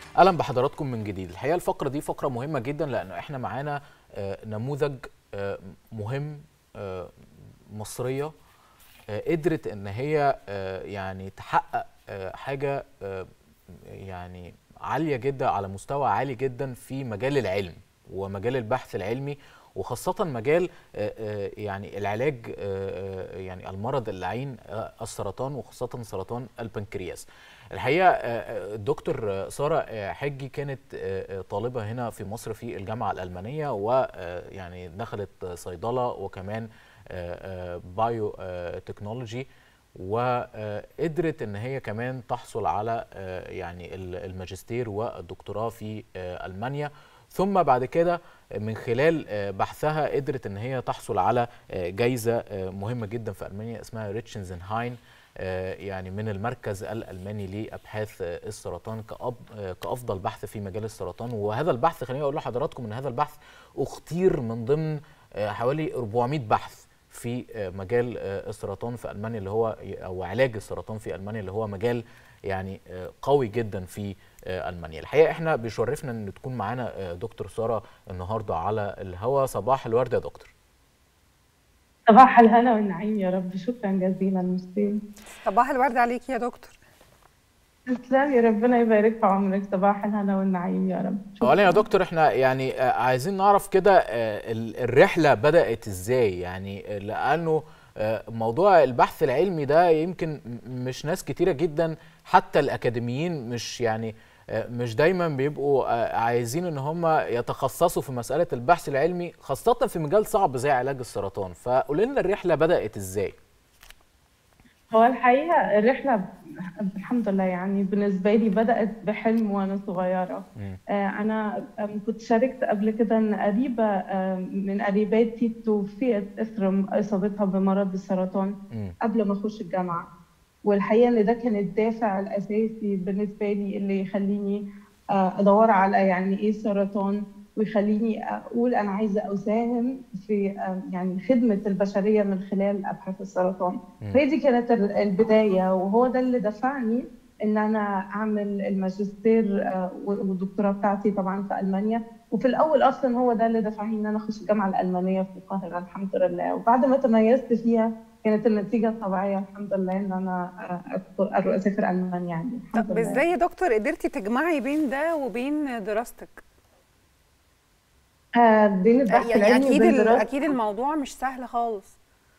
اهلا بحضراتكم من جديد الحقيقه الفقره دي فقره مهمه جدا لانه احنا معانا نموذج مهم مصريه قدرت ان هي يعني تحقق حاجه يعني عاليه جدا على مستوى عالي جدا في مجال العلم ومجال البحث العلمي وخاصة مجال يعني العلاج يعني المرض اللعين السرطان وخاصة سرطان البنكرياس. الحقيقة الدكتور سارة حجي كانت طالبة هنا في مصر في الجامعة الألمانية ويعني دخلت صيدلة وكمان بايو تكنولوجي وقدرت ان هي كمان تحصل على يعني الماجستير والدكتوراه في المانيا ثم بعد كده من خلال بحثها قدرت ان هي تحصل على جائزه مهمه جدا في المانيا اسمها ريتشنزنهاين يعني من المركز الالماني لابحاث السرطان كافضل بحث في مجال السرطان وهذا البحث خليني اقول لحضراتكم ان هذا البحث اختير من ضمن حوالي 400 بحث في مجال السرطان في المانيا اللي هو او علاج السرطان في المانيا اللي هو مجال يعني قوي جدا في المانيا الحقيقه احنا بيشرفنا ان تكون معانا دكتور ساره النهارده على الهوا صباح الورد يا دكتور صباح الهنا والنعيم يا رب شكرا جزيلا ميرسي صباح الورد عليك يا دكتور تسلمي ربنا يبارك في عمرك صباح الهنا والنعيم يا رب اولا يا دكتور احنا يعني عايزين نعرف كده الرحله بدات ازاي يعني لانه موضوع البحث العلمي ده يمكن مش ناس كتيره جدا حتى الاكاديميين مش يعني مش دايما بيبقوا عايزين ان هم يتخصصوا في مساله البحث العلمي خاصه في مجال صعب زي علاج السرطان فقول لنا الرحله بدات ازاي هو الحقيقه الرحله الحمد لله يعني بالنسبه لي بدات بحلم وانا صغيره آه انا كنت شاركت قبل كده ان قريبه آه من قريباتي توفيت اثر اصابتها بمرض السرطان م. قبل ما اخش الجامعه والحقيقه ان ده كان الدافع الاساسي بالنسبه لي اللي يخليني آه ادور على يعني ايه سرطان ويخليني اقول انا عايزه اساهم في يعني خدمه البشريه من خلال ابحاث السرطان فهي دي كانت البدايه وهو ده اللي دفعني ان انا اعمل الماجستير والدكتوراه بتاعتي طبعا في المانيا وفي الاول اصلا هو ده اللي دفعني ان انا اخش الجامعه الالمانيه في القاهره الحمد لله وبعد ما تميزت فيها كانت النتيجه الطبيعيه الحمد لله ان انا اسافر المانيا يعني طب ازاي يا دكتور قدرتي تجمعي بين ده وبين دراستك؟ بين البحث يعني العلمي اكيد وبين اكيد الموضوع مش سهل خالص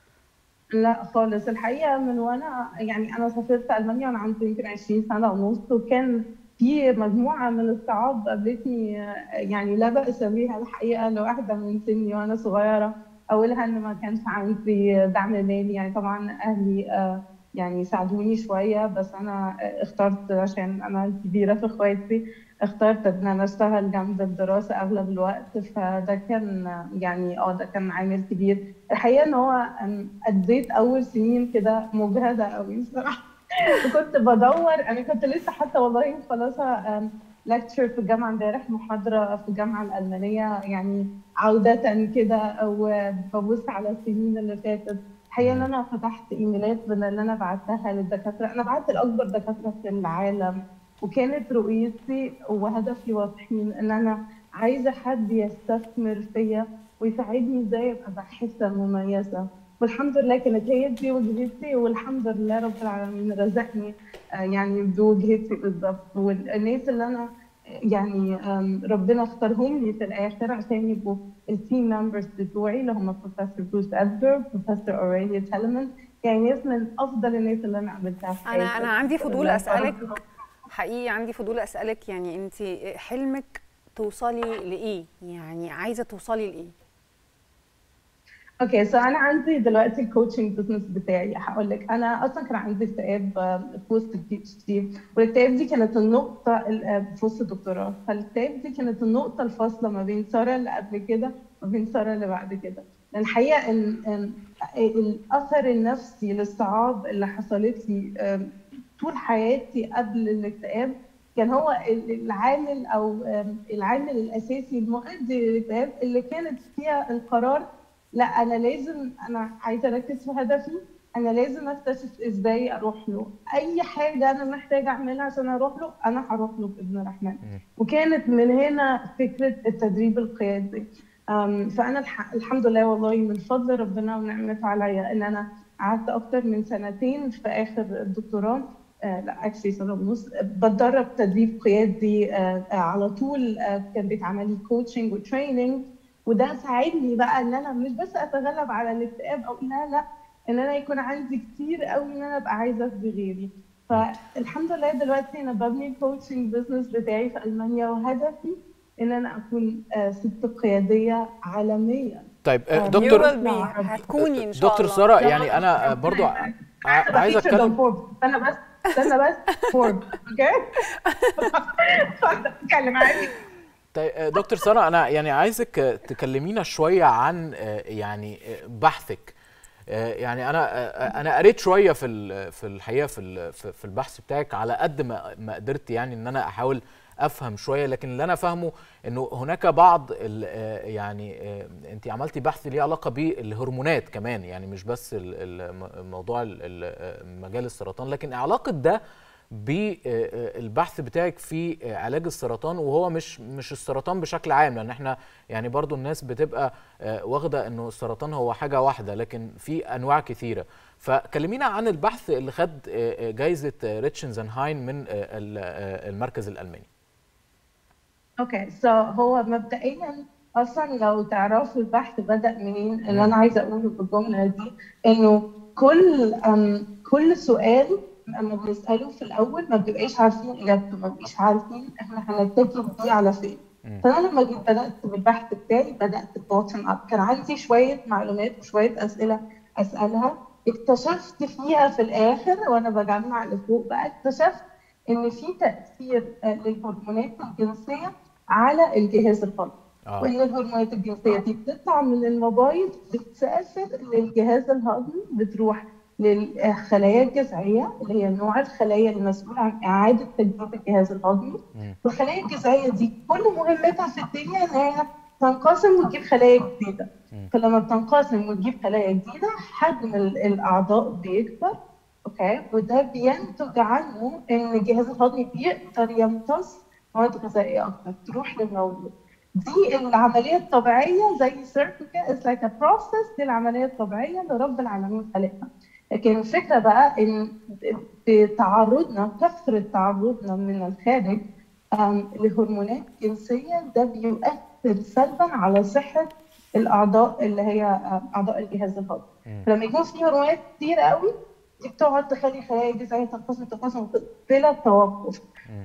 لا خالص الحقيقه من وانا يعني انا سافرت المانيا وانا عندي يمكن 20 سنه ونص وكان في مجموعه من الصعاب قابلتني يعني لا باس بها الحقيقه لواحده من سني وانا صغيره اولها ان ما كانش عندي دعم مالي يعني طبعا اهلي يعني ساعدوني شويه بس انا اخترت عشان انا كبيره في اخواتي اخترت ان انا اشتغل جنب الدراسه اغلب الوقت فده كان يعني اه ده كان عامل كبير الحقيقه ان هو اديت اول سنين كده مجهده قوي بصراحه وكنت بدور انا كنت لسه حتى والله مخلصه لكتشر في الجامعه امبارح محاضره في الجامعه الالمانيه يعني عوده كده وببص على السنين اللي فاتت الحقيقه ان انا فتحت ايميلات من اللي انا بعتها للدكاتره انا بعت لاكبر دكاتره في العالم وكانت رؤيتي وهدفي واضحين ان انا عايزه حد يستثمر فيا ويساعدني ازاي ابقى باحثه مميزه والحمد لله كانت هي دي وجهتي والحمد لله رب العالمين رزقني يعني بوجهتي بالظبط والناس اللي انا يعني ربنا اختارهم لي في الاخر عشان يبقوا التيم ممبرز بتوعي اللي هم بروفيسور بروس ادبر بروفيسور اوريليا تيلمان يعني ناس من افضل الناس اللي انا قابلتها في انا انا عندي فضول اسالك حقيقي عندي فضول اسالك يعني انت حلمك توصلي لايه يعني عايزه توصلي لايه اوكي سو انا عندي دلوقتي الكوتشنج بزنس بتاعي هقول لك انا اصلا كان عندي اكتئاب في وسط البي اتش دي والاكتئاب دي كانت النقطه في وسط الدكتوراه فالاكتئاب دي كانت النقطه الفاصله ما بين ساره اللي قبل كده وما بين ساره اللي بعد كده الحقيقه ان الاثر النفسي للصعاب اللي حصلت لي طول حياتي قبل الاكتئاب كان هو العامل او العامل الاساسي المؤدي للاكتئاب اللي كانت فيها القرار لا انا لازم انا عايزه اركز في هدفي انا لازم اكتشف ازاي اروح له اي حاجه انا محتاجه اعملها عشان اروح له انا هروح له باذن الرحمن وكانت من هنا فكره التدريب القيادي أم، فانا الح- الحمد لله والله من فضل ربنا ونعمته عليا ان انا قعدت اكتر من سنتين في اخر الدكتوراه آه لا اكشلي سنه ونص آه، بتدرب تدريب قيادي آه آه على طول آه كان بيتعمل لي كوتشنج وتريننج وده ساعدني بقى ان انا مش بس اتغلب على الاكتئاب او لا لا ان انا يكون عندي كتير قوي ان انا ابقى عايزه افدي غيري فالحمد لله دلوقتي انا ببني الكوتشنج بزنس بتاعي في المانيا وهدفي ان انا اكون آه، ست قياديه عالميا طيب آه، آه، You دكتور will be. هتكوني ان شاء دكتور الله ساره يعني انا آه، برضو ع- ع- عايز اتكلم استنى بس استنى بس فورد اوكي اتكلم عادي طيب آه، دكتور ساره انا يعني عايزك آه، تكلمينا شويه عن آه، يعني آه، بحثك آه، يعني انا آه، انا قريت شويه في ال- في الحقيقه في ال- في في البحث بتاعك على قد ما ما قدرت يعني ان انا احاول افهم شويه لكن اللي انا فاهمه انه هناك بعض ال- آه، يعني آه، انت عملتي بحث ليه علاقه بالهرمونات كمان يعني مش بس ال- ال- موضوع ال- ال- آه، مجال السرطان لكن علاقه ده بالبحث بتاعك في علاج السرطان وهو مش مش السرطان بشكل عام لان احنا يعني برضو الناس بتبقى آه، واخده انه السرطان هو حاجه واحده لكن في انواع كثيره فكلمينا عن البحث اللي خد آه، آه، جايزه ريتشنزنهاين من آه، ال- آه، المركز الالماني اوكي سو هو مبدئيا اصلا لو تعرفوا البحث بدا منين اللي انا عايزه اقوله بالجمله دي انه كل أم كل سؤال لما بنساله في الاول ما بنبقاش عارفين اجابته ما بنبقاش عارفين احنا هنتكل بيه على فين فانا لما جيت بدات بالبحث بتاعي بدات بوتن اب كان عندي شويه معلومات وشويه اسئله اسالها اكتشفت فيها في الاخر وانا بجمع لفوق بقى اكتشفت ان في تاثير آه، للهرمونات الجنسيه على الجهاز الهضمي اه وان الهرمونات الجنسيه دي بتطلع من الموبايل بتسافر للجهاز الهضمي بتروح للخلايا الجذعيه اللي هي نوع الخلايا المسؤول عن اعاده تجديد الجهاز الهضمي مم. والخلايا الجذعيه دي كل مهمتها في الدنيا ان هي تنقسم وتجيب خلايا جديده مم. فلما بتنقسم وتجيب خلايا جديده حجم ال- الاعضاء بيكبر اوكي وده بينتج عنه ان الجهاز الهضمي بيقدر يمتص مواد غذائيه اكتر تروح للمولود دي العمليه الطبيعيه زي سيركل اتس لايك ا بروسيس دي العمليه الطبيعيه اللي رب العالمين خلقها لكن الفكره بقى ان بتعرضنا كثره تعرضنا من الخارج آم، لهرمونات جنسيه ده بيؤثر سلبا على صحه الاعضاء اللي هي آم، اعضاء الجهاز الهضمي مم. فلما يكون في هرمونات كتير قوي دي بتقعد تخلي خلايا الجذعيه تنقسم تنقسم بلا توقف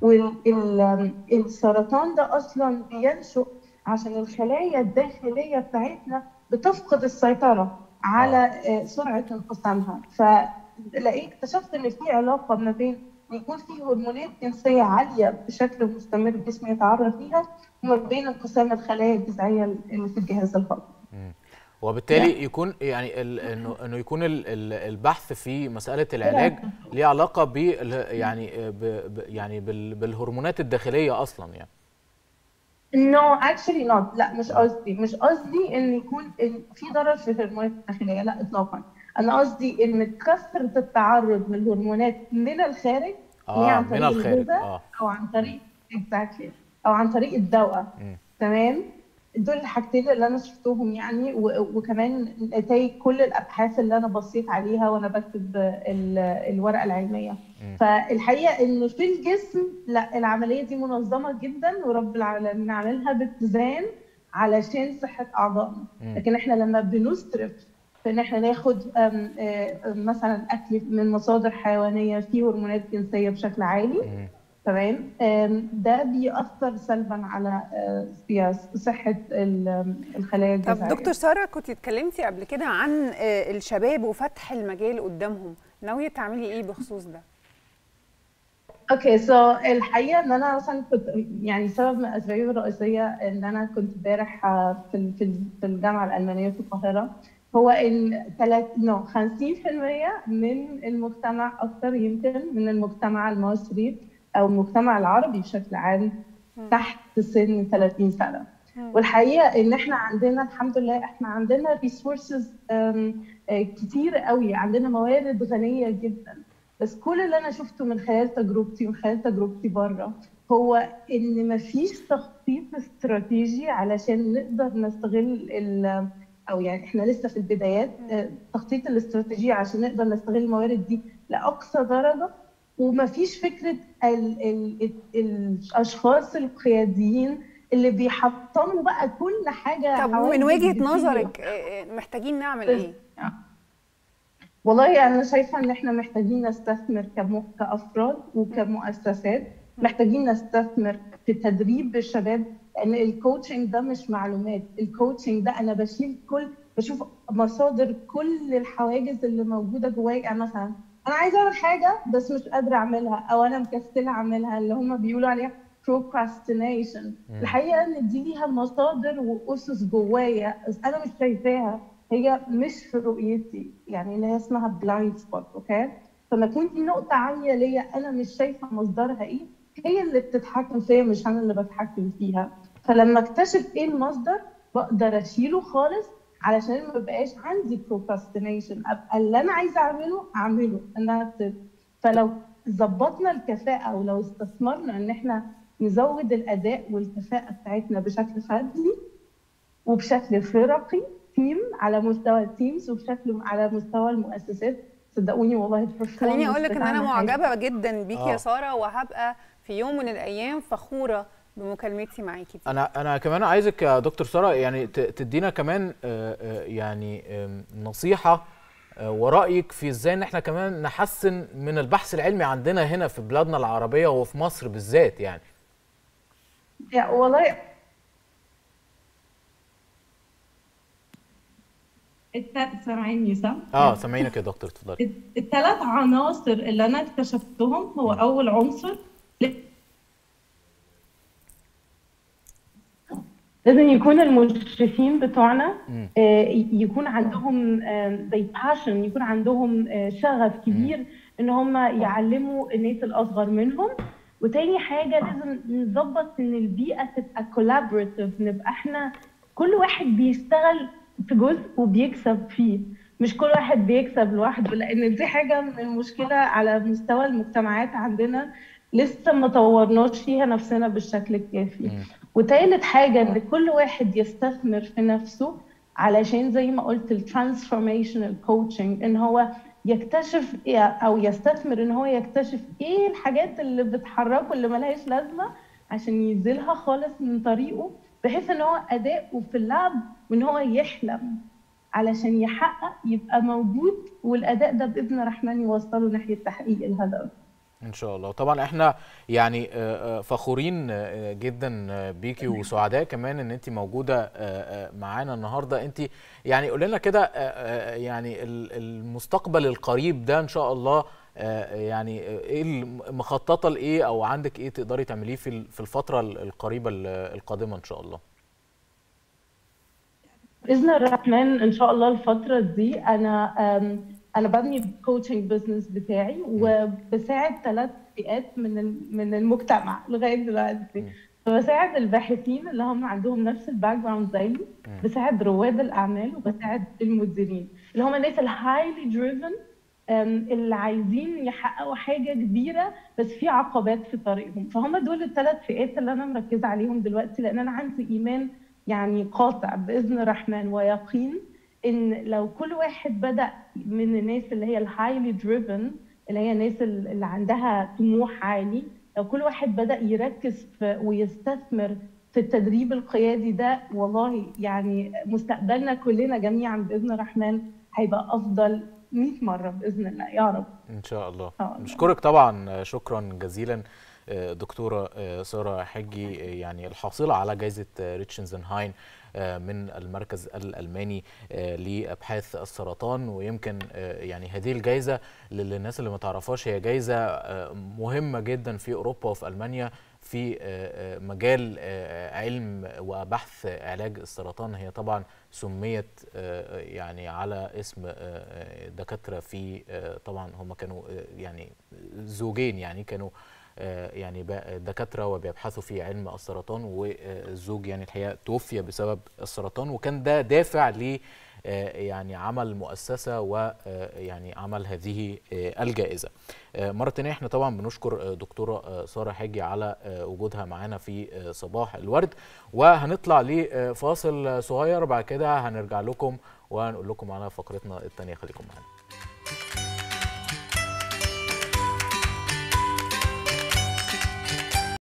والسرطان ده اصلا بينشأ عشان الخلايا الداخليه بتاعتنا بتفقد السيطره على آه، سرعه انقسامها فلقيت اكتشفت ان في علاقه ما بين إن يكون في هرمونات جنسيه عاليه بشكل مستمر الجسم يتعرض ليها وما بين انقسام الخلايا الجذعيه اللي في الجهاز الهضمي وبالتالي يكون يعني ال- انه انه يكون ال- ال- البحث في مساله العلاج ليه علاقه بال يعني ب ب- يعني بال- بالهرمونات الداخليه اصلا يعني No, actually not. لا مش قصدي مش قصدي ان يكون إن في ضرر في الهرمونات الداخليه لا اطلاقا انا قصدي ان كثره التعرض للهرمونات من الخارج اللي هي اه عن من طريق الخارج الغذاء اه او عن طريق exactly او عن طريق الدواء مم. تمام دول الحاجتين اللي انا شفتهم يعني و- وكمان نتائج كل الابحاث اللي انا بصيت عليها وانا بكتب ال- الورقه العلميه مم. فالحقيقه ان في الجسم لا العمليه دي منظمه جدا ورب العالمين عاملها باتزان علشان صحه اعضائنا مم. لكن احنا لما بنسرف في ان احنا ناخد أم، آه، مثلا اكل من مصادر حيوانيه فيه هرمونات جنسيه بشكل عالي مم. تمام آم، ده بيأثر سلبا على آه، يا صحة ال- الخلايا طب الجذعية دكتور ساره كنت اتكلمتي قبل كده عن آه، الشباب وفتح المجال قدامهم ناويه تعملي ايه بخصوص ده اوكي سو الحقيقة ان انا مثلا كنت يعني سبب من الاسباب الرئيسية ان انا كنت امبارح آه، في ال- في ال- في الجامعة الألمانية في القاهرة هو ان ثلاث نو 50% من المجتمع اكتر يمكن من المجتمع المصري او المجتمع العربي بشكل عام تحت سن 30 سنة والحقيقه ان احنا عندنا الحمد لله احنا عندنا ريسورسز كتير قوي عندنا موارد غنيه جدا بس كل اللي انا شفته من خلال تجربتي ومن خلال تجربتي بره هو ان مفيش تخطيط استراتيجي علشان نقدر نستغل ال او يعني احنا لسه في البدايات التخطيط الاستراتيجي عشان نقدر نستغل الموارد دي لاقصى درجه ومفيش فكره ال ال ال الاشخاص القياديين اللي بيحطموا بقى كل حاجه طب من وجهه نظرك محتاجين نعمل ايه؟ والله انا شايفه ان احنا محتاجين نستثمر كم... كافراد وكمؤسسات محتاجين نستثمر في تدريب الشباب لان الكوتشنج ده مش معلومات الكوتشنج ده انا بشيل كل بشوف مصادر كل الحواجز اللي موجوده جوايا يعني مثلا انا عايزه اعمل حاجه بس مش قادره اعملها او انا مكسله اعملها اللي هم بيقولوا عليها procrastination الحقيقه ان دي ليها مصادر واسس جوايا انا مش شايفاها هي مش في رؤيتي يعني اللي هي اسمها بلايند سبوت اوكي فما تكون دي نقطه عاليه ليا انا مش شايفه مصدرها ايه هي اللي بتتحكم فيا مش انا اللي بتحكم فيها فلما اكتشف ايه المصدر بقدر اشيله خالص علشان ما بقاش عندي procrastination ابقى اللي انا عايزه اعمله اعمله انها فلو ظبطنا الكفاءه ولو استثمرنا ان احنا نزود الاداء والكفاءه بتاعتنا بشكل فردي وبشكل فرقي تيم على مستوى التيمز وبشكل على مستوى المؤسسات صدقوني والله خليني اقول لك ان انا معجبه جدا بيكي آه. يا ساره وهبقى في يوم من الايام فخوره بمكالمتي معاكي انا انا كمان عايزك يا دكتور ساره يعني تدينا كمان يعني نصيحه ورايك في ازاي ان احنا كمان نحسن من البحث العلمي عندنا هنا في بلادنا العربيه وفي مصر بالذات يعني يا والله سامعيني صح؟ اه سامعينك يا دكتور اتفضلي الثلاث عناصر اللي انا اكتشفتهم هو اول عنصر لازم يكون المشرفين بتوعنا يكون عندهم زي باشن يكون عندهم شغف كبير ان هم يعلموا الناس الاصغر منهم وتاني حاجه لازم نظبط ان البيئه تبقى كولابوريتيف نبقى احنا كل واحد بيشتغل في جزء وبيكسب فيه مش كل واحد بيكسب لوحده لان دي حاجه من المشكله على مستوى المجتمعات عندنا لسه ما طورناش فيها نفسنا بالشكل الكافي وتالت حاجه ان كل واحد يستثمر في نفسه علشان زي ما قلت الترانسفورميشنال كوتشنج ان هو يكتشف او يستثمر ان هو يكتشف ايه الحاجات اللي بتحركه اللي ملهاش لازمه عشان ينزلها خالص من طريقه بحيث ان هو اداؤه في اللعب وان هو يحلم علشان يحقق يبقى موجود والاداء ده باذن الرحمن يوصله ناحيه تحقيق الهدف ان شاء الله طبعا احنا يعني فخورين جدا بيكي وسعداء كمان ان انت موجوده معانا النهارده انت يعني قول لنا كده يعني المستقبل القريب ده ان شاء الله يعني ايه مخططه لايه او عندك ايه تقدري تعمليه في في الفتره القريبه القادمه ان شاء الله باذن الرحمن ان شاء الله الفتره دي انا انا ببني الكوتشنج بزنس بتاعي وبساعد ثلاث فئات من من المجتمع لغايه دلوقتي بساعد الباحثين اللي هم عندهم نفس الباك جراوند زيي بساعد رواد الاعمال وبساعد المديرين اللي هم الناس الهايلي دريفن اللي عايزين يحققوا حاجه كبيره بس في عقبات في طريقهم فهم دول الثلاث فئات اللي انا مركزه عليهم دلوقتي لان انا عندي ايمان يعني قاطع باذن الرحمن ويقين ان لو كل واحد بدا من الناس اللي هي الهايلي دريفن اللي هي الناس اللي عندها طموح عالي لو كل واحد بدا يركز في ويستثمر في التدريب القيادي ده والله يعني مستقبلنا كلنا جميعا باذن الرحمن هيبقى افضل 100 مره باذن الله يا رب ان شاء الله نشكرك طبعا شكرا جزيلا دكتوره ساره حجي يعني الحاصله على جائزه ريتشنزنهاين من المركز الالماني لابحاث السرطان ويمكن يعني هذه الجائزه للناس اللي ما تعرفهاش هي جائزه مهمه جدا في اوروبا وفي المانيا في مجال علم وبحث علاج السرطان هي طبعا سميت يعني على اسم دكاتره في طبعا هم كانوا يعني زوجين يعني كانوا آه، يعني با- دكاتره وبيبحثوا في علم السرطان والزوج يعني الحقيقه توفي بسبب السرطان وكان ده دافع ل آه، يعني عمل مؤسسه ويعني عمل هذه آه، الجائزه. آه، مره تانية احنا طبعا بنشكر آه، دكتوره آه، ساره حجي على آه، وجودها معانا في آه، صباح الورد وهنطلع لفاصل صغير بعد كده هنرجع لكم وهنقول لكم على فقرتنا الثانيه خليكم معانا.